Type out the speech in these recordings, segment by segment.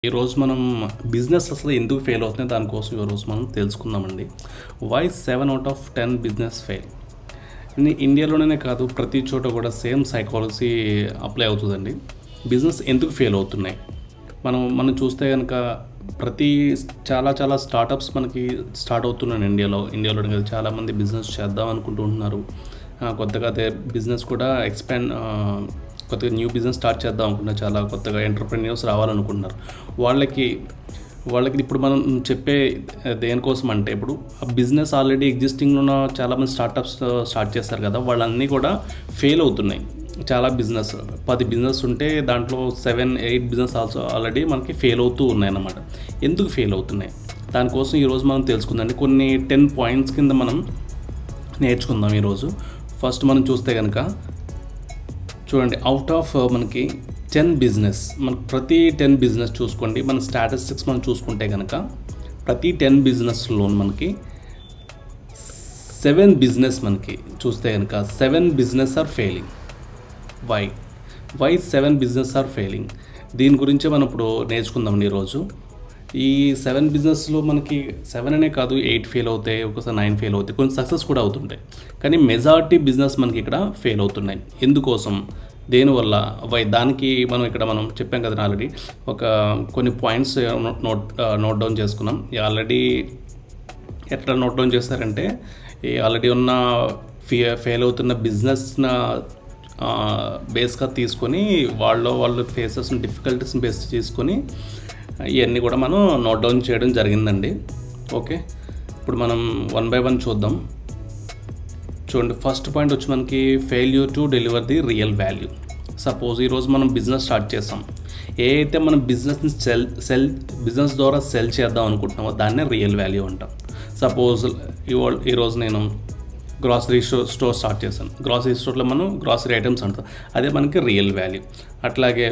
ఈరోజు మనం బిజినెస్ అసలు ఎందుకు ఫెయిల్ అవుతుంది దానికోసం ఈరోజు మనం తెలుసుకుందామండి why seven out of ten business fail ఇండియాలోనే కాదు ప్రతి చోట కూడా సేమ్ సైకాలజీ అప్లై అవుతుందండి బిజినెస్ ఎందుకు ఫెయిల్ అవుతున్నాయి మనం మనం చూస్తే కనుక ప్రతి చాలా చాలా స్టార్టప్స్ మనకి స్టార్ట్ అవుతున్నాయి ఇండియాలో ఇండియాలో కదా చాలామంది బిజినెస్ చేద్దాం అనుకుంటూ ఉంటున్నారు ఆ, కొత్తగా అదే బిజినెస్ కూడా ఎక్స్పాండ్ కొత్తగా న్యూ బిజినెస్ స్టార్ట్ చేద్దాం అనుకుంటున్నారు చాలా కొత్తగా ఎంటర్ప్రెన్యూర్స్ రావాలనుకుంటున్నారు వాళ్ళకి వాళ్ళకి ఇప్పుడు మనం చెప్పే దేనికోసం అంటే ఇప్పుడు ఆ బిజినెస్ ఆల్రెడీ ఎగ్జిస్టింగ్లో ఉన్న చాలామంది స్టార్టప్స్ స్టార్ట్ చేస్తారు కదా వాళ్ళన్నీ కూడా ఫెయిల్ అవుతున్నాయి చాలా బిజినెస్ పది బిజినెస్ ఉంటే దాంట్లో seven eight business also already మనకి ఫెయిల్ అవుతూ ఉన్నాయి అన్నమాట ఎందుకు ఫెయిల్ అవుతున్నాయి దానికోసం ఈరోజు మనం తెలుసుకుందండి కొన్ని టెన్ పాయింట్స్ కింద మనం నేర్చుకుందాం ఈరోజు ఫస్ట్ మనం చూస్తే కనుక చూడండి అవుట్ ఆఫ్ మనకి టెన్ బిజినెస్ మన ప్రతి టెన్ బిజినెస్ చూసుకోండి మన స్టాటిస్టిక్స్ మనం చూసుకుంటే కనుక ప్రతి టెన్ బిజినెస్లో మనకి సెవెన్ బిజినెస్ మనకి చూస్తే కనుక seven business are failing why why seven business are failing దీని గురించే మనం ఇప్పుడు నేర్చుకుందాం ఈరోజు ఈ సెవెన్ బిజినెస్లో మనకి సెవెన్ అనే కాదు ఎయిట్ ఫెయిల్ అవుతాయి ఒకసారి నైన్ ఫెయిల్ అవుతాయి కొన్ని సక్సెస్ కూడా అవుతుంటాయి కానీ మెజారిటీ బిజినెస్ మనకి ఇక్కడ ఫెయిల్ అవుతున్నాయి ఎందుకోసం దేనివల్ల వై దానికి మనం ఇక్కడ మనం చెప్పాం కదా ఆల్రెడీ ఒక కొన్ని పాయింట్స్ నోట్ నోట్ డౌన్ చేసుకున్నాం ఆల్రెడీ ఎట్లా నోట్ డౌన్ చేస్తారంటే ఈ ఆల్రెడీ ఉన్న ఫే ఫెయిల్ అవుతున్న బిజినెస్న బేస్గా తీసుకొని వాళ్ళ వాళ్ళు ఫేసెస్ డిఫికల్టీస్ని బేస్ చేసుకొని ఇవన్నీ కూడా మనం నోట్ డౌన్ చేయడం జరిగిందండి ఓకే ఇప్పుడు మనం వన్ బై వన్ చూద్దాం చూడండి ఫస్ట్ పాయింట్ వచ్చి మనకి failure to deliver the real value suppose ఈరోజు మనం బిజినెస్ స్టార్ట్ చేస్తాం ఏ అయితే మనం బిజినెస్ని సెల్ సెల్ బిజినెస్ ద్వారా సెల్ చేద్దాం అనుకుంటున్నామో దాన్నే రియల్ వాల్యూ అంటాం సపోజ్ ఇవాళ ఈరోజు నేను గ్రాసరీ స్టోర్ స్టోర్ స్టార్ట్ చేశాను గ్రాసరీ స్టోర్లో మనం గ్రాసరీ ఐటమ్స్ అంటాం అదే మనకి రియల్ వాల్యూ అట్లాగే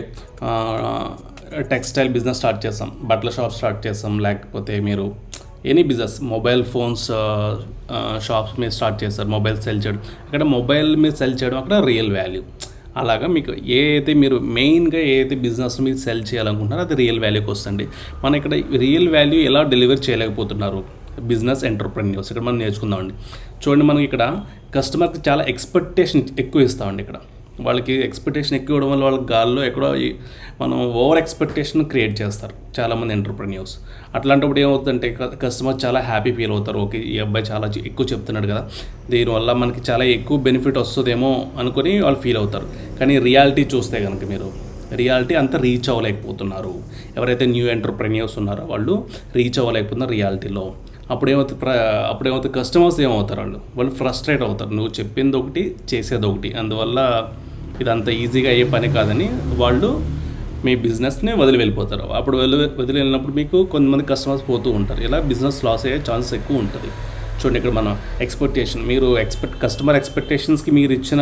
టెక్స్టైల్ బిజినెస్ స్టార్ట్ చేస్తాం బట్టల షాప్ స్టార్ట్ చేస్తాం లేకపోతే మీరు any business mobile phones shops మీరు స్టార్ట్ చేస్తారు మొబైల్ సెల్ చేయడం అక్కడ మొబైల్ మీరు సెల్ చేయడం అక్కడ రియల్ వాల్యూ అలాగా మీకు ఏ అయితే మీరు మెయిన్గా ఏ అయితే బిజినెస్ మీరు సెల్ చేయాలనుకుంటున్నారో అది రియల్ వాల్యూకి వస్తుంది మనం ఇక్కడ రియల్ వాల్యూ ఎలా డెలివర్ చేయలేకపోతున్నారు బిజినెస్ ఎంటర్ప్రెన్యూర్స్ ఇక్కడ మనం నేర్చుకుందామండి చూడండి మనం ఇక్కడ కస్టమర్కి చాలా ఎక్స్పెక్టేషన్ ఎక్కువ ఇస్తామండి ఇక్కడ వాళ్ళకి ఎక్స్పెక్టేషన్ ఎక్కువ ఇవ్వడం వల్ల వాళ్ళ గాల్లో ఎక్కడో ఈ- మనం ఓవర్ ఎక్స్పెక్టేషన్ క్రియేట్ చేస్తారు చాలామంది ఎంటర్ప్రెన్యూర్స్ అట్లాంటప్పుడు ఏమవుతుందంటే కస్టమర్ చాలా హ్యాపీ ఫీల్ అవుతారు ఓకే ఈ అబ్బాయి చాలా చె- ఎక్కువ చెప్తున్నాడు కదా దీనివల్ల మనకి చాలా ఎక్కువ బెనిఫిట్ వస్తుందేమో అనుకుని వాళ్ళు ఫీల్ అవుతారు కానీ రియాలిటీ చూస్తే కనుక మీరు రియాలిటీ అంత రీచ్ అవ్వలేకపోతున్నారు ఎవరైతే న్యూ ఎంటర్ప్రెన్యూర్స్ ఉన్నారో వాళ్ళు రీచ్ అవ్వలేకపోతున్నారు రియాలిటీలో అప్పుడు ఏమవుతుంది ప్ర అప్పుడు ఏమవుతుంది కస్టమర్స్ ఏమవుతారు వాళ్ళు వాళ్ళు ఫ్రస్ట్రేట్ అవుతారు నువ్వు చెప్పింది ఒకటి చేసేది ఒకటి అందువల్ల ఇది అంత ఈజీగా అయ్యే పని కాదని వాళ్ళు మీ బిజినెస్ని వదిలి వెళ్ళిపోతారు అప్పుడు వదిలి వదిలి వెళ్ళినప్పుడు మీకు కొంతమంది కస్టమర్స్ పోతూ ఉంటారు ఇలా బిజినెస్ లాస్ అయ్యే ఛాన్స్ ఎక్కువ ఉంటుంది చూడండి ఇక్కడ మనం ఎక్స్పెక్టేషన్ మీరు ఎక్స్పెక్ట్ కస్టమర్ ఎక్స్పెక్టేషన్స్కి మీరు ఇచ్చిన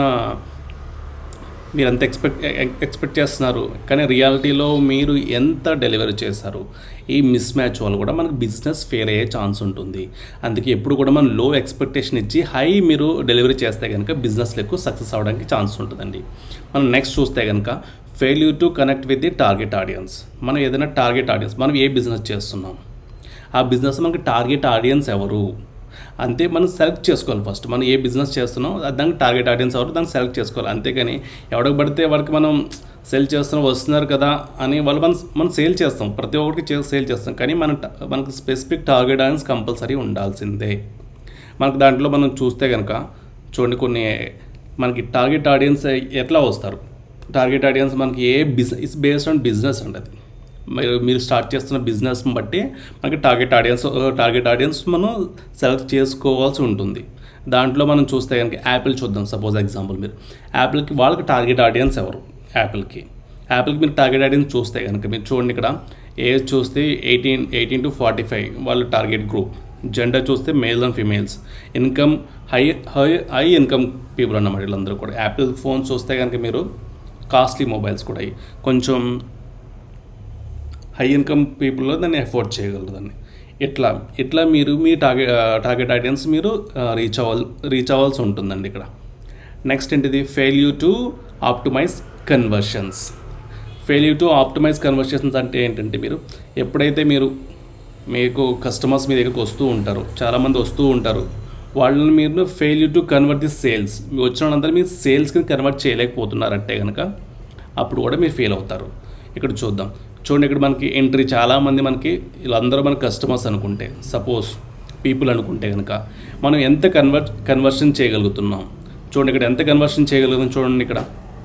మీరు ఎంత ఎక్స్పెక్ట్ ఎక్స్పెక్ట్ చేస్తున్నారు కానీ రియాలిటీలో మీరు ఎంత డెలివరీ చేస్తారు ఈ మిస్ మ్యాచ్ వల్ల కూడా మనకు బిజినెస్ ఫెయిల్ అయ్యే ఛాన్స్ ఉంటుంది అందుకే ఎప్పుడు కూడా మనం లో ఎక్స్పెక్టేషన్ ఇచ్చి హై మీరు డెలివరీ చేస్తే కనుక బిజినెస్లో ఎక్కువ సక్సెస్ అవ్వడానికి ఛాన్స్ ఉంటుందండి మనం నెక్స్ట్ చూస్తే కనుక failure to connect with the target audience మనం ఏదైనా టార్గెట్ ఆడియన్స్ మనం ఏ బిజినెస్ చేస్తున్నాం ఆ బిజినెస్ మనకి టార్గెట్ ఆడియన్స్ ఎవరు అంతే మనం సెలెక్ట్ చేసుకోవాలి ఫస్ట్ మనం ఏ బిజినెస్ చేస్తున్నాం అది దానికి టార్గెట్ ఆడియన్స్ ఎవరు దాన్ని సెలెక్ట్ చేసుకోవాలి అంతేగాని ఎవరికి పడితే వాడికి మనం సెల్ చేస్తున్నాం వస్తున్నారు కదా అని వాళ్ళు మనం మనం సేల్ చేస్తాం ప్రతి ఒక్కరికి సేల్ చేస్తాం కానీ మన ట- మనకు స్పెసిఫిక్ టార్గెట్ ఆడియన్స్ కంపల్సరీ ఉండాల్సిందే మనకు దాంట్లో మనం చూస్తే కనుక చూడండి కొన్ని మనకి టార్గెట్ ఆడియన్స్ ఎట్లా వస్తారు టార్గెట్ ఆడియన్స్ మనకి ఏ business it's based on business అండి అది మీరు మీరు స్టార్ట్ చేస్తున్న బిజినెస్ బట్టి మనకి టార్గెట్ ఆడియన్స్ టార్గెట్ ఆడియన్స్ మనం సెలెక్ట్ చేసుకోవాల్సి ఉంటుంది దాంట్లో మనం చూస్తే కనుక యాపిల్ చూద్దాం సపోజ్ ఎగ్జాంపుల్ మీరు యాపిల్కి వాళ్ళకి టార్గెట్ ఆడియన్స్ ఎవరు యాపిల్కి యాపిల్కి మీరు టార్గెట్ ఆడియన్స్ చూస్తే కనుక మీరు చూడండి ఇక్కడ ఏజ్ చూస్తే eighteen eighteen to forty five వాళ్ళ టార్గెట్ గ్రూప్ జెండర్ చూస్తే males and females income high high high income people అన్నమాట వీళ్ళందరూ కూడా యాపిల్ ఫోన్స్ చూస్తే కనుక మీరు కాస్ట్లీ మొబైల్స్ కూడా అయ్యి కొంచెం హై ఇన్కమ్ పీపుల్లో దాన్ని ఎఫోర్డ్ చేయగలరు దాన్ని ఇట్లా ఇట్లా మీరు మీ టార్గెట్ టార్గెట్ ఆడియన్స్ మీరు రీచ్ అవ్వాలి రీచ్ అవ్వాల్సి ఉంటుందండి ఇక్కడ నెక్స్ట్ ఏంటిది failure to optimize conversions failure to optimize conversations అంటే ఏంటంటే మీరు ఎప్పుడైతే మీరు మీకు కస్టమర్స్ మీ దగ్గరికి వస్తూ ఉంటారు చాలామంది వస్తూ ఉంటారు వాళ్ళని మీరు failure to convert the sales మీరు వచ్చిన వాళ్ళందరూ మీరు సేల్స్కి కన్వర్ట్ చేయలేకపోతున్నారంటే కనుక అప్పుడు కూడా మీరు ఫెయిల్ అవుతారు ఇక్కడ చూద్దాం చూడండి ఇక్కడ మనకి ఎంట్రీ చాలామంది మనకి వీళ్ళందరూ మన కస్టమర్స్ అనుకుంటే సపోజ్ పీపుల్ అనుకుంటే కనుక మనం ఎంత కన్వర్ట్ కన్వర్షన్ చేయగలుగుతున్నాం చూడండి ఇక్కడ ఎంత కన్వర్షన్ చేయగలుగుతాం చూడండి ఇక్కడ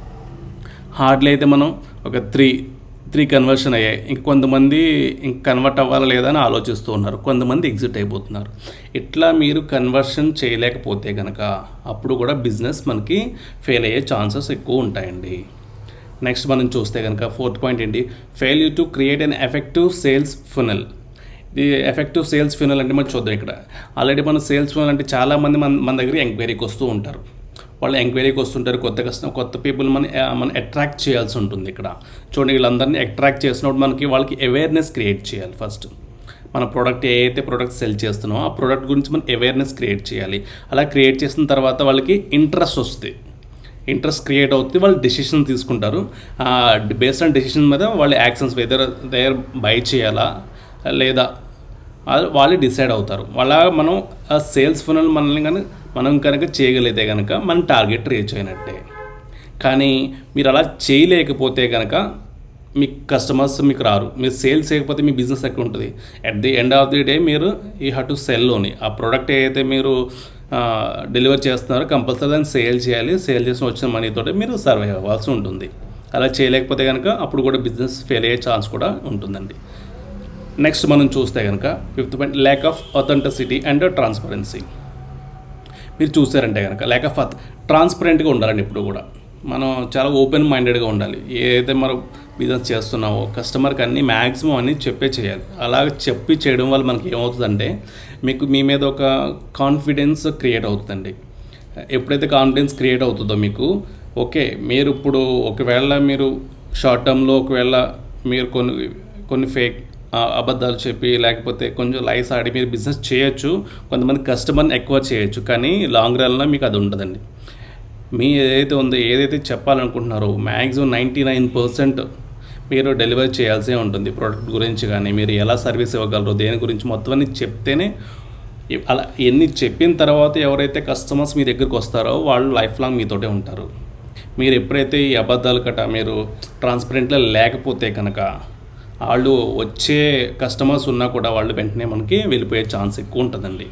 హార్డ్లీ అయితే మనం ఒక త్రీ త్రీ కన్వర్షన్ అయ్యాయి ఇంక కొంతమంది ఇంక కన్వర్ట్ అవ్వాలా లేదా అని ఆలోచిస్తూ ఉన్నారు కొంతమంది ఎగ్జిట్ అయిపోతున్నారు ఇట్లా మీరు కన్వర్షన్ చేయలేకపోతే కనుక అప్పుడు కూడా బిజినెస్ మనకి ఫెయిల్ అయ్యే ఛాన్సెస్ ఎక్కువ ఉంటాయండి నెక్స్ట్ మనం చూస్తే కనుక ఫోర్త్ పాయింట్ ఏంటి failure to create an effective sales funnel ఇది ఎఫెక్టివ్ సేల్స్ ఫినల్ అంటే మనం చూద్దాం ఇక్కడ ఆల్రెడీ మన సేల్స్ ఫినల్ అంటే చాలామంది మన మన దగ్గర ఎంక్వైరీకి వస్తూ ఉంటారు వాళ్ళు ఎంక్వైరీకి వస్తుంటారు కొత్త కస్టమర్ కొత్త పీపుల్ మన మనం అట్రాక్ట్ చేయాల్సి ఉంటుంది ఇక్కడ చూడండి వీళ్ళందరినీ అట్రాక్ట్ చేసినప్పుడు మనకి వాళ్ళకి అవేర్నెస్ క్రియేట్ చేయాలి ఫస్ట్ మన ప్రోడక్ట్ ఏ అయితే ప్రోడక్ట్ సెల్ చేస్తున్నామో ఆ ప్రోడక్ట్ గురించి మనం అవేర్నెస్ క్రియేట్ చేయాలి అలా క్రియేట్ చేసిన తర్వాత వాళ్ళకి ఇంట్రెస్ట్ వస్తుంది ఇంట్రెస్ట్ క్రియేట్ అవుతుంది వాళ్ళు డెసిషన్ తీసుకుంటారు బేస్డ్ ఆన్ డెసిషన్ మీద వాళ్ళ యాక్షన్స్ వెదర్ దగ్గర బై చేయాలా లేదా అది వాళ్ళే డిసైడ్ అవుతారు అలా మనం ఆ సేల్స్ ఫునల్ మనల్ని కనుక మనం కనుక చేయగలిగితే కనుక మన టార్గెట్ రీచ్ అయినట్టే కానీ మీరు అలా చేయలేకపోతే కనుక మీ కస్టమర్స్ మీకు రారు మీరు సేల్స్ చేయకపోతే మీ బిజినెస్ ఎక్కడ ఉంటుంది at the end of the day మీరు ఈ హట్ టు సెల్లోని ఆ ప్రోడక్ట్ ఏదైతే మీరు డెలివర్ చేస్తున్నారో కంపల్సరీ దాన్ని సేల్ చేయాలి సేల్ చేసిన వచ్చిన మనీతో మీరు సర్వైవ్ అవ్వాల్సి ఉంటుంది అలా చేయలేకపోతే కనుక అప్పుడు కూడా బిజినెస్ ఫెయిల్ అయ్యే ఛాన్స్ కూడా ఉంటుందండి నెక్స్ట్ మనం చూస్తే కనుక fifth point lack of authenticity and transparency మీరు చూసారంటే కనుక ల్యాక్ ఆఫ్ ట్రాన్స్పరెంట్గా ఉండాలండి ఇప్పుడు కూడా మనం చాలా ఓపెన్ మైండెడ్గా ఉండాలి ఏదైతే మనం బిజినెస్ చేస్తున్నామో కస్టమర్కి అన్నీ మ్యాక్సిమం అన్నీ చెప్పే చేయాలి అలా చెప్పి చేయడం వల్ల మనకి ఏమవుతుందంటే మీకు మీ మీద ఒక కాన్ఫిడెన్స్ క్రియేట్ అవుతుందండి ఎప్పుడైతే కాన్ఫిడెన్స్ క్రియేట్ అవుతుందో మీకు ఓకే మీరు ఇప్పుడు ఒకవేళ మీరు షార్ట్ టర్మ్లో ఒకవేళ మీరు కొన్ని కొన్ని ఫేక్ అబద్ధాలు చెప్పి లేకపోతే కొంచెం లైస్ ఆడి మీరు బిజినెస్ చేయొచ్చు కొంతమంది కస్టమర్ని ఎక్కువ చేయొచ్చు కానీ లాంగ్ రన్లో మీకు అది ఉండదండి మీ ఏదైతే ఉందో ఏదైతే చెప్పాలనుకుంటున్నారో మ్యాక్సిమం నైంటీ నైన్ పర్సెంట్ మీరు డెలివరీ చేయాల్సే ఉంటుంది ప్రోడక్ట్ గురించి కానీ మీరు ఎలా సర్వీస్ ఇవ్వగలరో దేని గురించి మొత్తం అన్ని చెప్తేనే అలా ఎన్ని చెప్పిన తర్వాత ఎవరైతే కస్టమర్స్ మీ దగ్గరికి వస్తారో వాళ్ళు లైఫ్ లాంగ్ మీతోటే ఉంటారు మీరు ఎప్పుడైతే ఈ అబద్ధాలు కట మీరు ట్రాన్స్పరెంట్లో లేకపోతే కనుక వాళ్ళు వచ్చే కస్టమర్స్ ఉన్నా కూడా వాళ్ళు వెంటనే మనకి వెళ్ళిపోయే ఛాన్స్ ఎక్కువ ఉంటుందండి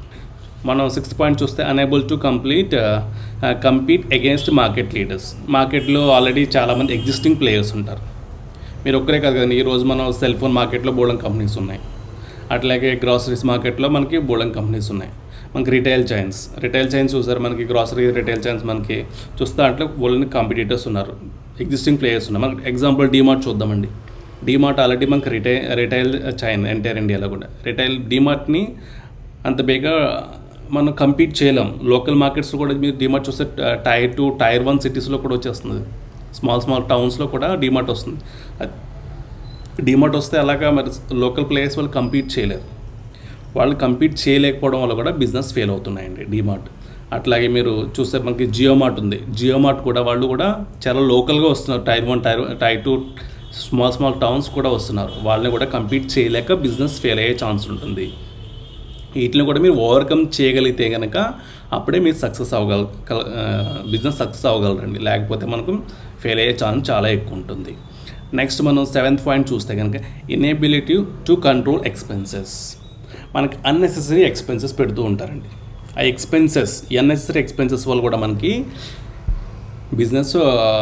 మనం సిక్స్త్ పాయింట్ చూస్తే unable to complete compete against market leaders మార్కెట్లో ఆల్రెడీ చాలామంది ఎగ్జిస్టింగ్ ప్లేయర్స్ ఉంటారు మీరు ఒక్కరే కాదు కదండి ఈరోజు మనం సెల్ ఫోన్ మార్కెట్లో బోళం కంపెనీస్ ఉన్నాయి అట్లాగే గ్రాసరీస్ మార్కెట్లో మనకి బోళం కంపెనీస్ ఉన్నాయి మనకి రిటైల్ చైన్స్ రిటైల్ చైన్స్ చూసారు మనకి గ్రాసరీ రిటైల్ చైన్స్ మనకి చూస్తే అట్లా బోళని కాంపిటీటర్స్ ఉన్నారు ఎగ్జిస్టింగ్ ప్లేయర్స్ ఉన్నారు మనకి ఎగ్జాంపుల్ డీమార్ట్ చూద్దామండి డీమార్ట్ ఆల్రెడీ మనకి రిటైల్ రిటైల్ చైన్ ఎంటైర్ ఇండియాలో కూడా రిటైల్ డీమార్ట్ని అంత బేగా మనం కంపీట్ చేయలేం లోకల్ మార్కెట్స్లో కూడా మీరు డీమార్ట్ చూస్తే టైర్ టూ టైర్ వన్ సిటీస్లో కూడా వచ్చేస్తుంది స్మాల్ స్మాల్ టౌన్స్లో కూడా డీమార్ట్ వస్తుంది డీమార్ట్ వస్తే అలాగా మరి లోకల్ ప్లేయర్స్ వాళ్ళు కంపీట్ చేయలేరు వాళ్ళు కంపీట్ చేయలేకపోవడం వల్ల కూడా బిజినెస్ ఫెయిల్ అవుతున్నాయండి డీమార్ట్ అట్లాగే మీరు చూస్తే మనకి జియో మార్ట్ ఉంది జియో మార్ట్ కూడా వాళ్ళు కూడా చాలా లోకల్గా వస్తున్నారు tier one tier tier two small small towns కూడా వస్తున్నారు వాళ్ళని కూడా కంపీట్ చేయలేక బిజినెస్ ఫెయిల్ అయ్యే ఛాన్స్ ఉంటుంది వీటిని కూడా మీరు ఓవర్కమ్ చేయగలిగితే కనుక అప్పుడే మీరు సక్సెస్ అవ్వగల బిజినెస్ సక్సెస్ అవ్వగలరండి లేకపోతే మనకు ఫెయిల్ అయ్యే ఛాన్స్ చాలా ఎక్కువ ఉంటుంది నెక్స్ట్ మనం సెవెంత్ పాయింట్ చూస్తే కనుక ఇనేబిలిటీ టు కంట్రోల్ ఎక్స్పెన్సెస్ మనకి అన్నెసెసరీ ఎక్స్పెన్సెస్ పెడుతూ ఉంటారండి ఆ ఎక్స్పెన్సెస్ అన్నెసరీ ఎక్స్పెన్సెస్ వల్ల కూడా మనకి బిజినెస్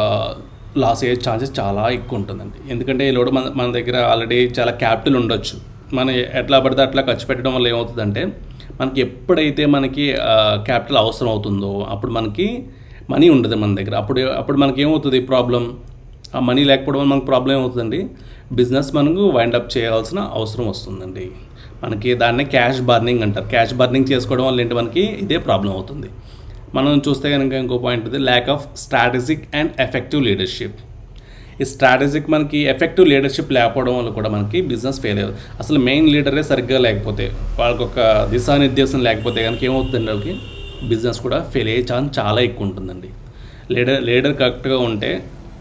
లాస్ అయ్యే ఛాన్సెస్ చాలా ఎక్కువ ఉంటుందండి ఎందుకంటే ఇలా మన మన దగ్గర ఆల్రెడీ చాలా క్యాపిటల్ ఉండొచ్చు మనం ఎట్లా పడితే అట్లా ఖర్చు పెట్టడం వల్ల ఏమవుతుందంటే మనకి ఎప్పుడైతే మనకి క్యాపిటల్ అవసరం అవుతుందో అప్పుడు మనకి మనీ ఉండదు మన దగ్గర అప్పుడు అప్పుడు మనకి ఏమవుతుంది ప్రాబ్లం ఆ మనీ లేకపోవడం వల్ల మనకు ప్రాబ్లం ఏమవుతుందండి బిజినెస్ మనకు వైండ్ అప్ చేయాల్సిన అవసరం వస్తుందండి మనకి దాన్నే క్యాష్ బర్నింగ్ అంటారు క్యాష్ బర్నింగ్ చేసుకోవడం వల్ల ఏంటి మనకి ఇదే ప్రాబ్లం అవుతుంది మనం చూస్తే కనుక ఇంకో పాయింట్ ఉంది lack of strategic and effective leadership ఈ స్ట్రాటజిక్ మనకి ఎఫెక్టివ్ లీడర్షిప్ లేకపోవడం వల్ల కూడా మనకి బిజినెస్ ఫెయిల్ అయ్యేది అసలు మెయిన్ లీడరే సరిగ్గా లేకపోతే వాళ్ళకి ఒక దిశానిర్దేశం లేకపోతే కనుక ఏమవుతుందండి వాళ్ళకి బిజినెస్ కూడా ఫెయిల్ అయ్యే ఛాన్స్ చాలా ఎక్కువ ఉంటుందండి లీడర్ లీడర్ కరెక్ట్గా ఉంటే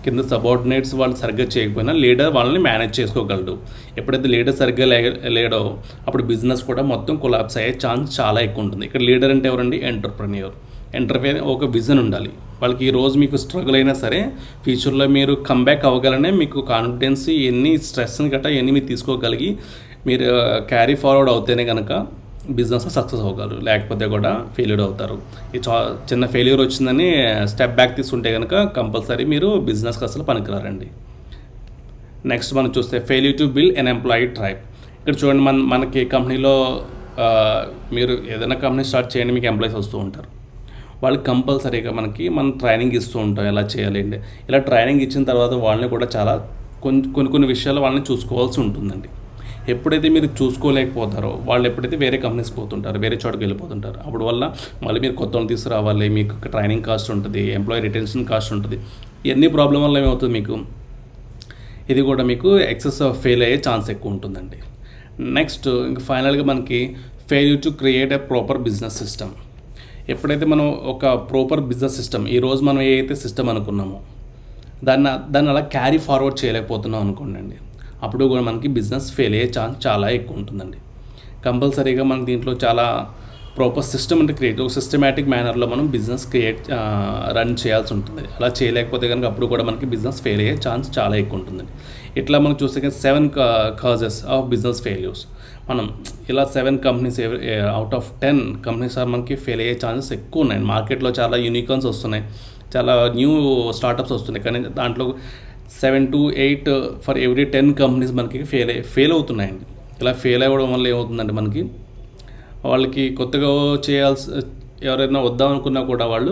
కింద సబార్డినేట్స్ వాళ్ళు సరిగ్గా చేయకపోయినా లీడర్ వాళ్ళని మేనేజ్ చేసుకోగలడు ఎప్పుడైతే లీడర్ సరిగ్గా లే లేడో అప్పుడు బిజినెస్ కూడా మొత్తం కొలాప్స్ అయ్యే ఛాన్స్ చాలా ఎక్కువ ఉంటుంది ఇక్కడ లీడర్ అంటే ఎవరండి ఎంటర్ప్రెన్యూర్ ఎంటర్ప్రెన్యూర్ ఒక విజన్ ఉండాలి వాళ్ళకి ఈ రోజు మీకు స్ట్రగుల్ అయినా సరే ఫ్యూచర్లో మీరు కంబ్యాక్ అవ్వగలనే మీకు కాన్ఫిడెన్స్ ఎన్ని స్ట్రెస్ని గట్రా ఎన్ని మీరు తీసుకోగలిగి మీరు క్యారీ ఫార్వర్డ్ అవుతేనే కనుక బిజినెస్ సక్సెస్ అవ్వగలరు లేకపోతే కూడా ఫెయిల్యూర్ అవుతారు ఈ చా చిన్న ఫెయిల్యూర్ వచ్చిందని స్టెప్ బ్యాక్ తీసుకుంటే కనుక కంపల్సరీ మీరు బిజినెస్కి అసలు పనికిరారండి నెక్స్ట్ మనం చూస్తే failure to build an employee tribe ఇక్కడ చూడండి మన మనకి కంపెనీలో ఆ, మీరు ఏదైనా కంపెనీ స్టార్ట్ చేయండి మీకు ఎంప్లాయీస్ వస్తూ ఉంటారు వాళ్ళకి కంపల్సరీగా మనకి మనం ట్రైనింగ్ ఇస్తూ ఉంటాం ఎలా చేయాలి అంటే ఇలా ట్రైనింగ్ ఇచ్చిన తర్వాత వాళ్ళని కూడా చాలా కొన్ని కొన్ని కొన్ని విషయాలు వాళ్ళని చూసుకోవాల్సి ఉంటుందండి ఎప్పుడైతే మీరు చూసుకోలేకపోతారో వాళ్ళు ఎప్పుడైతే వేరే కంపెనీస్ పోతుంటారు వేరే చోటుకి వెళ్ళిపోతుంటారు అప్పుడు వల్ల మళ్ళీ మీరు కొత్త వాళ్ళని తీసుకురావాలి మీకు ట్రైనింగ్ కాస్ట్ ఉంటుంది ఎంప్లాయీ రిటెన్షన్ కాస్ట్ ఉంటుంది ఇవన్నీ ప్రాబ్లం వల్ల ఏమవుతుంది మీకు ఇది కూడా మీకు ఎక్సెస్ ఫెయిల్ అయ్యే ఛాన్స్ ఎక్కువ ఉంటుందండి నెక్స్ట్ ఇంకా ఫైనల్గా మనకి failure to create a proper business system ఎప్పుడైతే మనం ఒక ప్రాపర్ బిజినెస్ సిస్టమ్ ఈరోజు మనం ఏ అయితే సిస్టమ్ అనుకున్నామో దాన్ని దాన్ని అలా క్యారీ ఫార్వర్డ్ చేయలేకపోతున్నాం అనుకోండి అప్పుడు కూడా మనకి బిజినెస్ ఫెయిల్ అయ్యే ఛాన్స్ చాలా ఎక్కువ ఉంటుందండి కంపల్సరీగా మనకి దీంట్లో చాలా ప్రాపర్ సిస్టమ్ అంటే క్రియేట్ ఒక సిస్టమేటిక్ మేనర్లో మనం బిజినెస్ క్రియేట్ రన్ చేయాల్సి ఉంటుంది అలా చేయలేకపోతే కనుక అప్పుడు కూడా మనకి బిజినెస్ ఫెయిల్ అయ్యే ఛాన్స్ చాలా ఎక్కువ ఉంటుందండి ఇట్లా మనం చూస్తే కనుక seven causes of business failures మనం ఇలా seven companies out of ten companies are మనకి ఫెయిల్ అయ్యే ఛాన్సెస్ ఎక్కువ ఉన్నాయి మార్కెట్లో చాలా యూనికాన్స్ వస్తున్నాయి చాలా న్యూ స్టార్టప్స్ వస్తున్నాయి కానీ దాంట్లో seven to eight for every ten companies మనకి ఫెయిల్ అయ్యి ఫెయిల్ అవుతున్నాయండి ఇలా ఫెయిల్ అవ్వడం వల్ల ఏమవుతుందంటే మనకి వాళ్ళకి కొత్తగా చేయాల్సి ఎవరైనా వద్దాం అనుకున్నా కూడా వాళ్ళు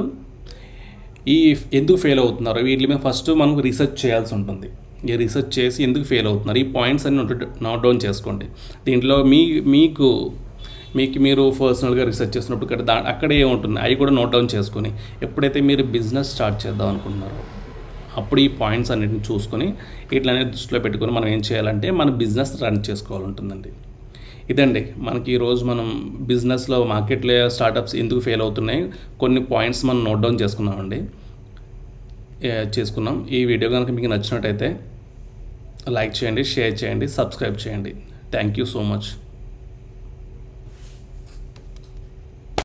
ఈ ఎందుకు ఫెయిల్ అవుతున్నారు వీటి మీద ఫస్ట్ మనం రీసెర్చ్ చేయాల్సి ఉంటుంది ఈ రీసెర్చ్ చేసి ఎందుకు ఫెయిల్ అవుతున్నారు ఈ పాయింట్స్ అన్ని నోట్ డౌన్ చేసుకోండి దీంట్లో మీ మీకు మీకు మీరు పర్సనల్గా రీసెర్చ్ చేసినప్పుడు ఇక్కడ దా అక్కడ ఏముంటుంది అవి కూడా నోట్ డౌన్ చేసుకొని ఎప్పుడైతే మీరు బిజినెస్ స్టార్ట్ చేద్దాం అనుకుంటున్నారో అప్పుడు ఈ పాయింట్స్ అన్నిటిని చూసుకొని ఇట్లనే దృష్టిలో పెట్టుకొని మనం ఏం చేయాలంటే మన బిజినెస్ రన్ చేసుకోవాలంటుందండి ఇదండి మనకి ఈరోజు మనం బిజినెస్లో మార్కెట్లో స్టార్టప్స్ ఎందుకు ఫెయిల్ అవుతున్నాయి కొన్ని పాయింట్స్ మనం నోట్ డౌన్ చేసుకున్నామండి ఏ, చేసుకున్నాం ఈ వీడియో కనుక మీకు నచ్చినట్టయితే లైక్ చేయండి షేర్ చేయండి సబ్స్క్రైబ్ చేయండి థ్యాంక్ యూ సో మచ్